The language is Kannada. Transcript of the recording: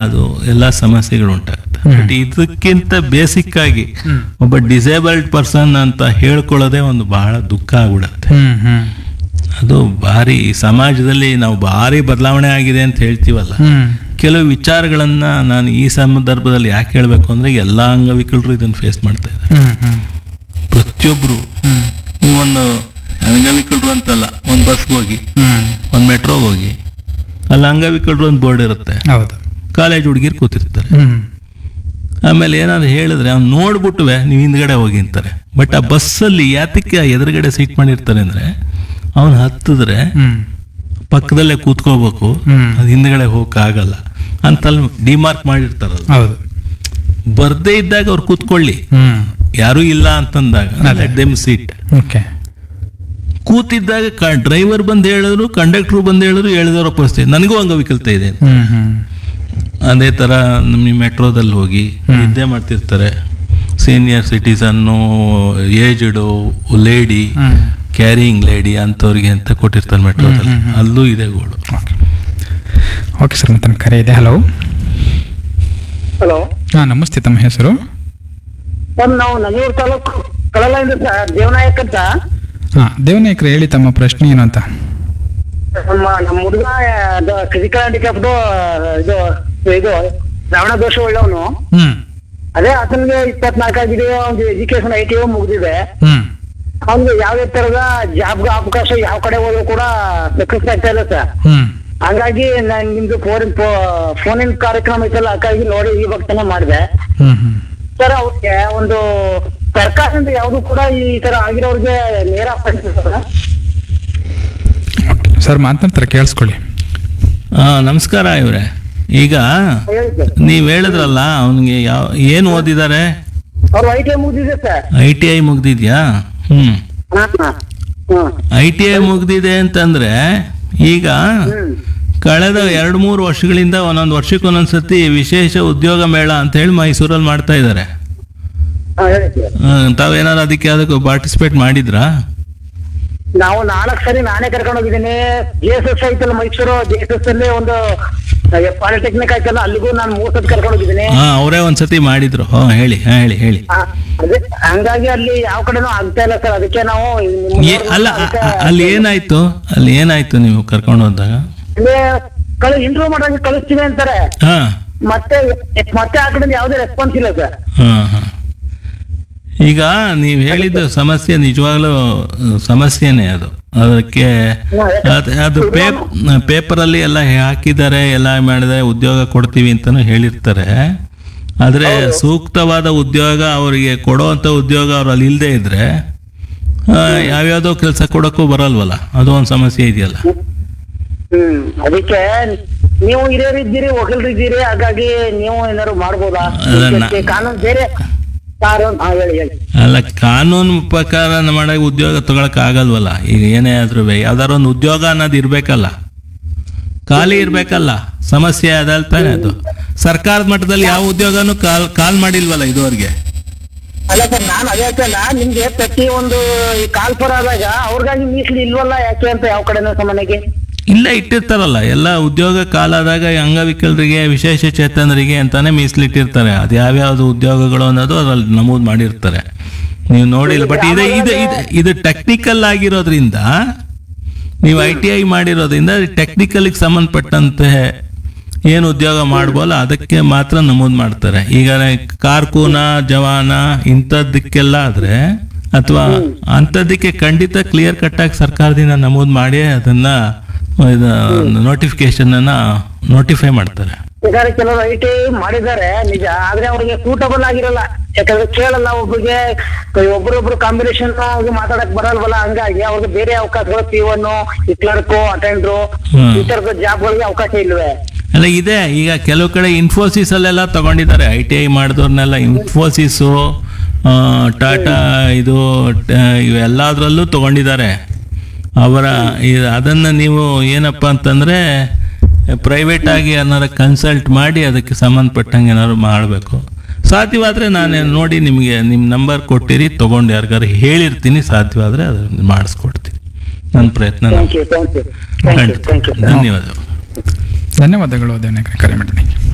ಅದು ಎಲ್ಲ ಸಮಸ್ಯೆಗಳು ಉಂಟಾಗುತ್ತೆ ಬಟ್ ಇದಕ್ಕಿಂತ ಬೇಸಿಕ್ ಆಗಿ ಹ್ಮ್. ಒಬ್ಬ ಡಿಸೇಬಲ್ಡ್ ಪರ್ಸನ್ ಅಂತ ಹೇಳ್ಕೊಳ್ಳೋದೇ ಒಂದು ಬಹಳ ದುಃಖ ಆಗ್ಬಿಡತ್ತೆ ಹ್ಮ್ ಹ್ಮ್ ಅದು ಭಾರಿ ಈ ಸಮಾಜದಲ್ಲಿ ನಾವು ಭಾರಿ ಬದಲಾವಣೆ ಆಗಿದೆ ಅಂತ ಹೇಳ್ತೀವಲ್ಲ ಹ್ಮ್ ಕೆಲವು ವಿಚಾರಗಳನ್ನ ನಾನು ಈ ಸಂದರ್ಭದಲ್ಲಿ ಯಾಕೆ ಹೇಳ್ಬೇಕು ಅಂದ್ರೆ ಎಲ್ಲಾ ಅಂಗವಿಕಲರು ಇದನ್ನ ಫೇಸ್ ಮಾಡ್ತಾ ಇದ್ದಾರೆ ಹ್ಮ್ ಹ್ಮ್ ಪ್ರತಿಯೊಬ್ರು ಹ್ಮ್ ನೀವೊಂದು ಅಂಗವಿಕಲರು ಅಂತಲ್ಲ ಒಂದು ಬಸ್ಗೆ ಹೋಗಿ ಹ್ಮ್ ಒಂದು ಮೆಟ್ರೋಗೆ ಹೋಗಿ ಅಲ್ಲಿ ಅಂಗವಿಕಲರು ಒಂದು ಬೋರ್ಡ್ ಇರುತ್ತೆ ಹೌದು ಕಾಲೇಜ್ ಹುಡುಗಿರು ಕೂತಿರ್ತಾರೆ ಹ್ಮ್ ಆಮೇಲೆ ಏನಾದ್ರು ಹೇಳಿದ್ರೆ ಅವ್ನು ನೋಡ್ಬಿಟ್ಟುವೆ ನೀವು ಹಿಂದ್ಗಡೆ ಹೋಗಿ ಅಂತಾರೆ ಬಟ್ ಆ ಬಸ್ಸಲ್ಲಿ ಯಾತಕ್ಕೆ ಆ ಎದುರುಗಡೆ ಸೀಟ್ ಮಾಡಿರ್ತಾರೆ ಅಂದ್ರೆ ಅವನು ಹತ್ತಿದ್ರೆ ಹ್ಮ್ ಪಕ್ಕದಲ್ಲೇ ಕೂತ್ಕೋಬೇಕು ಹ್ಮ್. ಅದು ಹಿಂದ್ಗಡೆ ಹೋಗಕ್ಕಾಗಲ್ಲ ಅಂತಲ್ಲಿ ಡಿಮಾರ್ಕ್ ಮಾಡಿರ್ತಾರಲ್ಲ ಹೌದು ಬರ್ದೇ ಇದ್ದಾಗ ಅವ್ರು ಕೂತ್ಕೊಳ್ಳಿ ಹ್ಮ್ ಯಾರೂ ಇಲ್ಲ ಅಂತಂದಾಗ ಲೆಟ್ ದೆಮ್ ಸೀಟ್ ಓಕೆ ಕೂತಿದ್ದಾಗ ಡ್ರೈವರ್ ಬಂದು ಹೇಳಿದ್ರು ಕಂಡಕ್ಟರ್ ಬಂದು ಹೇಳಿದ್ರು ಹೇಳಿದವರ ಪರಿಸ್ಥಿತಿ ನನಗೂ ಅಂಗವಿಕಲತೆ ಇದೆ ಹ್ಮ್ ಹ್ಮ್ ಅದೇ ಥರ ನಿಮ್ಮ ಮೆಟ್ರೋದಲ್ಲಿ ಹೋಗಿ ನಿದ್ದೆ ಮಾಡ್ತಿರ್ತಾರೆ senior citizen aged lady hmm carrying lady ಅಂಥವ್ರಿಗೆ ಅಂತ ಕೊಟ್ಟಿರ್ತಾರೆ ಮೆಟ್ರೋದಲ್ಲಿ ಅಲ್ಲೂ ಇದೆ ಗೋಳು ಓಕೆ ಓಕೆ ಸರ್ ಮತ್ತೆ ಕರೆ ಇದೆ ಹಲೋ ಹಲೋ ಹಾಂ ನಮಸ್ತೆ ತಮ್ಮ ಹೆಸರು ಸರ್ ನಾವು ನಂಜೂರು ತಾಲೂಕು ಕಳಲಿಂದ ಸರ್ ದೇವನಾಯಕ್ ಅಂತ ಹಾಂ ದೇವನಾಯಕರು ಹೇಳಿ ತಮ್ಮ ಪ್ರಶ್ನೆ ಏನು ಅಂತ ನಮ್ಮ ನಮ್ಮ ಹುಡುಗ ಅದು ಫಿಸಿಕಲ್ ಹ್ಯಾಂಡಿಕ್ಯಾಪ್ದು ಇದು ಇದು ಶ್ರವಣ ದೋಷ ಉಳ್ಳವನು ಹ್ಮ್ ಅದೇ ಆತನಿಗೆ ಇಪ್ಪತ್ನಾಲ್ಕು ಆಗಿದೆ ಒಂದು ಎಜುಕೇಶನ್ ಐ ಟಿ ಮುಗಿದಿದೆ ಹ್ಮ್ ಅವ್ನಿಗೆ ಯಾವುದೇ ತರದ ಜಾಬ್ ಅವಕಾಶ ಯಾವ ಕಡೆ ಹೋದ್ರು ಕೂಡ ಸಕ್ಸಸ್ ಆಗ್ತಾ ಇಲ್ಲ ಸರ್ ಹ್ಮ್ ಹಂಗಾಗಿ ನಾನು ನಿಮ್ದು ಫೋನ್ ಫೋನಿನ ಕಾರ್ಯಕ್ರಮ ಐತಲ್ಲ ಹಾಗಾಗಿ ನೋಡಿ ಈ ಭಕ್ತನ ಮಾಡಿದೆ ಹ್ಮ್ ಹ್ಮ್ ಸರ್ ಅವ್ರಿಗೆ ಒಂದು ಸರ್ಕಾರದಿಂದ ಯಾವುದು ಕೂಡ ಈ ತರ ಆಗಿರೋರಿಗೆ ನೇರ ಸರ್ ಓಕೆ ಸರ್ ಮಾತನಾಡ್ತಾರೆ ಕೇಳಿಸ್ಕೊಳ್ಳಿ ಆ, ನಮಸ್ಕಾರ ಇವ್ರೆ ಈಗ ಹೇಳಿ ಸರ್ ನೀವು ಹೇಳಿದ್ರಲ್ಲ ಅವನಿಗೆ ಯಾವ ಏನು ಓದಿದ್ದಾರೆ ಅವ್ರು ಐ ಟಿ ಐ ಮುಗಿದಿದೆ ಸರ್ ಐ ಟಿ ಐ ಮುಗ್ದಿದ್ಯಾ ಹ್ಮ್ ಹಾ ಹಾ ಹ್ಮ್ ಐ ಟಿ ಐ ಮುಗ್ದಿದೆ ಅಂತಂದ್ರೆ ಈಗ ಹ್ಮ್ ಕಳೆದ ಎರಡು ಮೂರು ವರ್ಷಗಳಿಂದ ಒಂದೊಂದು ವರ್ಷಕ್ಕೆ ಒಂದೊಂದು ಸತಿ ವಿಶೇಷ ಉದ್ಯೋಗ ಮೇಳ ಅಂತ ಹೇಳಿ ಮೈಸೂರಲ್ಲಿ ಮಾಡ್ತಾ ಇದ್ದಾರೆ ಹಾ, ಹೇಳಿ ಸರ್ ತಾವೇನಾದ್ರು ಅದಕ್ಕೆ ಅದಕ್ಕೆ ಪಾರ್ಟಿಸಿಪೇಟ್ ಮಾಡಿದ್ರಾ ನಾವು ನಾಲ್ಕು ಸರಿ ನಾನೇ ಕರ್ಕೊಂಡು ಹೋಗಿದ್ದೀನಿ ಜೆ ಎಸ್ ಎಸ್ ಐತಲ್ಲ ಮೈಸೂರು ಜೆ ಎಸ್ ಎಸ್ ಅಲ್ಲಿ ಒಂದು ಪಾಲಿಟೆಕ್ನಿಕ್ ಆಯ್ತಲ್ಲ ಅಲ್ಲಿಗೂ ನಾನು ಮೂರ್ ಸತಿ ಕರ್ಕೊಂಡು ಹೋಗಿದ್ದೀನಿ ಹಾ ಅವರೇ ಒಂದ್ಸತಿ ಮಾಡಿದ್ರು ಹಾ ಹೇಳಿ ಹಾ ಹೇಳಿ ಹೇಳಿ ಹಾ, ಅದೇ ಹಂಗಾಗಿ ಅಲ್ಲಿ ಯಾವ ಕಡೆನೂ ಆಗ್ತಾ ಇಲ್ಲ ಸರ್ ಅದಕ್ಕೆ ನಾವು ನಿಮ್ಮ ಏ- ಅಲ್ಲ ಅ- ಅ- ಅಲ್ಲಿ ಏನಾಯ್ತು ಅಲ್ಲಿ ಏನಾಯ್ತು ನೀವು ಕರ್ಕೊಂಡು ಹೋದಾಗ ಅಲ್ಲಿ ಕಳಿ ಇಂಟರ್ವ್ಯೂ ಮಾಡೋಕೆ ಕಳಿಸ್ತೀವಿ ಅಂತಾರೆ ಹಾ ಮತ್ತೆ ಮತ್ತೆ ಆ ಕಡೆಯಿಂದ ಯಾವುದೇ ರೆಸ್ಪಾನ್ಸ್ ಇಲ್ಲ ಸರ್ ಹಾ ಹಾ ಈಗ ನೀವು ಹೇಳಿದ್ದು ಸಮಸ್ಯೆ ನಿಜವಾಗ್ಲೂ ಅಹ್, ಸಮಸ್ಯೆನೇ ಅದು ಅದಕ್ಕೆ ಅದ್- ಅದು ಪೇಪ್ ಪೇಪರಲ್ಲಿ ಎಲ್ಲ ಹಾಕಿದ್ದಾರೆ ಎಲ್ಲ ಮಾಡಿದೆ ಉದ್ಯೋಗ ಕೊಡ್ತೀವಿ ಅಂತಾನು ಹೇಳಿರ್ತಾರೆ ಆದ್ರೆ ಸೂಕ್ತವಾದ ಉದ್ಯೋಗ ಅವರಿಗೆ ಕೊಡೋವಂಥ ಉದ್ಯೋಗ ಅವ್ರು ಅಲ್ಲಿ ಇಲ್ಲದೆ ಇದ್ರೆ ಆ, ಯಾವ್ಯಾವ್ದೋ ಕೆಲಸ ಕೊಡೋಕ್ಕೂ ಬರಲ್ವಲ್ಲ ಅದು ಒಂದು ಸಮಸ್ಯೆ ಇದೆಯಲ್ಲ ಹ್ಮ್ ಅದಕ್ಕೆ ನೀವು ಹಿರಿಯರಿದ್ದೀರಿ ವಕೀಲರಿದ್ದೀರಿ ಹಾಗಾಗಿ ನೀವು ಏನಾದ್ರು ಮಾಡ್ಬೋದಾ ಅಲ್ಲ, ನಾ- ಇದಕ್ಕೆ ಕಾನೂನು ಬೇರೆ ಕಾನೂನು ಹಾ ಹೇಳಿ ಹೇಳಿ ಅಲ್ಲ ಕಾನೂನು ಪ್ರಕಾರ ಮಾಡೋ ಉದ್ಯೋಗ ತಗೊಳಕ್ ಆಗಲ್ವಲ್ಲ ಈಗ ಏನೇ ಆದ್ರೂ ಯಾವ್ದಾರ ಒಂದು ಉದ್ಯೋಗ ಅನ್ನೋದು ಇರ್ಬೇಕಲ್ಲ ಖಾಲಿ ಇರ್ಬೇಕಲ್ಲ ಸಮಸ್ಯೆ ಅದಲ್ಲ ತಾನೇ ಅದು ಸರ್ಕಾರದ ಮಟ್ಟದಲ್ಲಿ ಯಾವ ಉದ್ಯೋಗನೂ ಕಾಲ್ ಕಾಲ್ ಮಾಡಿಲ್ವಲ್ಲ ಇದುವರೆಗೆ ಅಲ್ಲ ಸರ್ ನಾನು ಅದೇ ಹೇಳ್ತಲ್ಲ ನಿಮ್ಗೆ ಪ್ರತಿ ಒಂದು ಈ ಕಾಲ್ಪುರ ಆದಾಗ ಅವ್ರಿಗಾಗಿ ಮೀಸಲು ಇಲ್ವಲ್ಲ ಯಾಕೆ ಅಂತ ಯಾವ ಕಡೆನೂ ಸಾಮಾನ್ಯಕ್ಕೆ ಇಲ್ಲ ಇಟ್ಟಿರ್ತಾರಲ್ಲ ಎಲ್ಲ ಉದ್ಯೋಗ ಕಾಲಾದಾಗ ಈ ಅಂಗವಿಕಲರಿಗೆ ವಿಶೇಷ ಚೇತನರಿಗೆ ಅಂತಾನೆ ಮೀಸಲಿಟ್ಟಿರ್ತಾರೆ ಅದು ಯಾವ್ಯಾವ್ದು ಉದ್ಯೋಗಗಳು ಅನ್ನೋದು ಅದ್ರಲ್ಲಿ ನಮೂದು ಮಾಡಿರ್ತಾರೆ ನೀವು ನೋಡಿಲ್ಲ ಬಟ್ ಇದು ಇದು ಇದು- ಇದು ಟೆಕ್ನಿಕಲ್ ಆಗಿರೋದ್ರಿಂದ ನೀವು ಐ ಟಿ ಐ ಮಾಡಿರೋದ್ರಿಂದ ಟೆಕ್ನಿಕಲ್ಗೆ ಸಂಬಂಧಪಟ್ಟಂತೆ ಏನು ಉದ್ಯೋಗ ಮಾಡ್ಬೋಲ್ಲ ಅದಕ್ಕೆ ಮಾತ್ರ ನಮೂದು ಮಾಡ್ತಾರೆ ಈಗ ಕಾರ್ಕೂನ ಜವಾನ ಇಂಥದ್ದಕ್ಕೆಲ್ಲ ಆದ್ರೆ ಅಥವಾ ಅಂಥದ್ದಕ್ಕೆ ಖಂಡಿತ ಕ್ಲಿಯರ್ ಕಟ್ ಆಗಿ ಸರ್ಕಾರದಿಂದ ನಮೂದು ಮಾಡಿ ಅದನ್ನ ನೋಟಿಫಿಕೇಶನ್ ಅನ್ನ ನೋಟಿಫೈ ಮಾಡ್ತಾರೆ ಯಾಕಂದ್ರೆ ಕೆಲವರು ಐ ಟಿ ಮಾಡಿದ್ದಾರೆ ನಿಜ ಆದ್ರೆ ಅವ್ರಿಗೆ ಸೂಟಬಲ್ ಆಗಿರಲ್ಲ ಯಾಕಂದ್ರೆ ಕೇಳಲ್ಲ ಒಬ್ಬರಿಗೆ ಒಬ್ರೊಬ್ರು ಕಾಂಬಿನೇಷನ್ ಮಾತಾಡಕ್ ಬರಲ್ವಲ್ಲ ಹಂಗಾಗಿ ಅವ್ರಿಗೆ ಬೇರೆ ಅವಕಾಶಗಳು ಪಿ ಒನ್ ಈ ಕ್ಲರ್ಕು ಅಟೆಂಡ್ರು ಹ್ಮ್. ಈ ತರದ ಜಾಬ್ಗಳಿಗೆ ಅವಕಾಶ ಇಲ್ವೇ ಅಲ್ಲ ಇದೆ ಈಗ ಕೆಲವು ಕಡೆ ಇನ್ಫೋಸಿಸ್ ಅಲ್ಲೆಲ್ಲ ತಗೊಂಡಿದ್ದಾರೆ ಐ ಟಿ ಐ ಮಾಡಿದವ್ರನ್ನೆಲ್ಲ ಇನ್ಫೋಸಿಸು ಟಾಟಾ ಇದು ಟ- ಇವೆಲ್ಲದರಲ್ಲೂ ತಗೊಂಡಿದ್ದಾರೆ ಅವರ ಈ- ಅದನ್ನ ನೀವು ಏನಪ್ಪ ಅಂತಂದ್ರೆ ಪ್ರೈವೇಟ್ ಆಗಿ ಏನಾರು ಕನ್ಸಲ್ಟ್ ಮಾಡಿ ಅದಕ್ಕೆ ಸಂಬಂಧಪಟ್ಟಂಗೆ ಏನಾದ್ರು ಮಾಡಬೇಕು ಸಾಧ್ಯವಾದ್ರೆ ನಾನು ನೋಡಿ ನಿಮಗೆ ನಿಮ್ಮ ನಂಬರ್ ಕೊಟ್ಟಿರಿ ತಗೊಂಡು ಯಾರಿಗಾರು ಹೇಳಿರ್ತೀನಿ ಸಾಧ್ಯವಾದ್ರೆ ಅದನ್ನ ಮಾಡಿಸ್ಕೊಡ್ತೀನಿ ನನ್ನ ಪ್ರಯತ್ನ ನಾನು thank you thank you thank you ಖಂಡಿತ ಥ್ಯಾಂಕ್ ಯು ಧನ್ಯವಾದಗಳು ಧನ್ಯವಾದಗಳು ದೇವನಾಯಕರೇ ಕರೆ ಮಾಡಿದ್ದಕ್ಕೆ